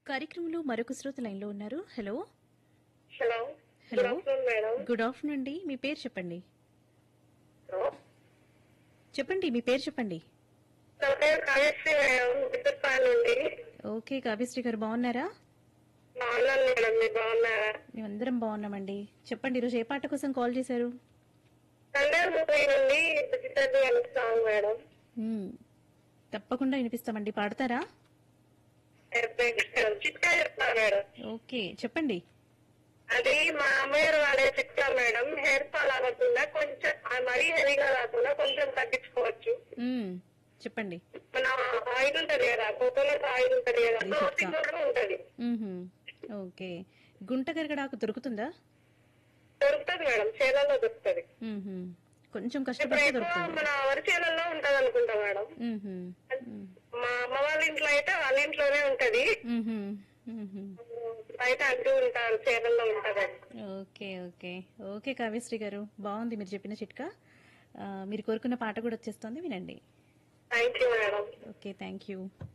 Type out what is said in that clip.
కార్యక్రమంలో మరొక శ్రోత లైన్లో ఉన్నారు hello hello hello. Good afternoon madam good afternoon అండి మీ పేరు చెప్పండి హలో. చెప్పండి మీ పేరు చెప్పండి నా పేరు కావ్యశ్రీ మేడం విద్యుత్పాల్ నుండి ఓకే కావ్యశ్రీ గారు బాగున్నారా బాగున్నాను మేడం మీరు బాగున్నారా మేమందరం బాగున్నామండి చెప్పండి ఈరోజు ఏ పాట కోసం కాల్ చేశారు సండే మూవీ నుండి డిజిటల్ అనే సాంగ్ మేడం మ్మ్. తప్పకుండా వినిపిస్తామండి పాడతారా చిట్కా చెప్తాను మేడం ఓకే చెప్పండి అది మా అమ్మగారు వాడే చిట్కా మేడం హెయిర్ ఫాల్ అవ్వకుండా కొంచెం ఆ మరీ హెవీగా రాకుండా కొంచెం తగ్గించుకోవచ్చు మ్మ్. చెప్పండి మన ఆయిల్ ఉంటది కదా కోకోనట్ ఆయిల్ ఉంటది కదా అది ప్రోటీన్ చెప్తా. కూడా ఉంటది మ్మ్హ్మ్. ఓకే గుంట గరగడాకు దొరుకుతుందా దొరుకుతది మేడం చేలలో దొరుకుతది మ్మ్హ్మ్. కొంచెం ఇప్పుడు కష్టపడితే ఎక్కువ దొరుకుతుంది మన వరిచేలలో ఉంటది అనుకుంటా మేడం మ్మ్హ్మ్. మ్మ్. మా అమ్మ వాళ్ళ ఇంట్లో అయితే వాళ్ళ ఇంట్లోనే ఉంటది మ్మ్హ్మ్. మ్మ్హ్మ్. బయట అంటూ ఉంటారు చీరల్లో ఉంటదని ఓకే ఓకే ఓకే కావ్యశ్రీ గారు బాగుంది మీరు చెప్పిన చిట్కా ఆ, మీరు కోరుకున్న పాట కూడా వచ్చేస్తుంది వినండి thank you madam okay thank you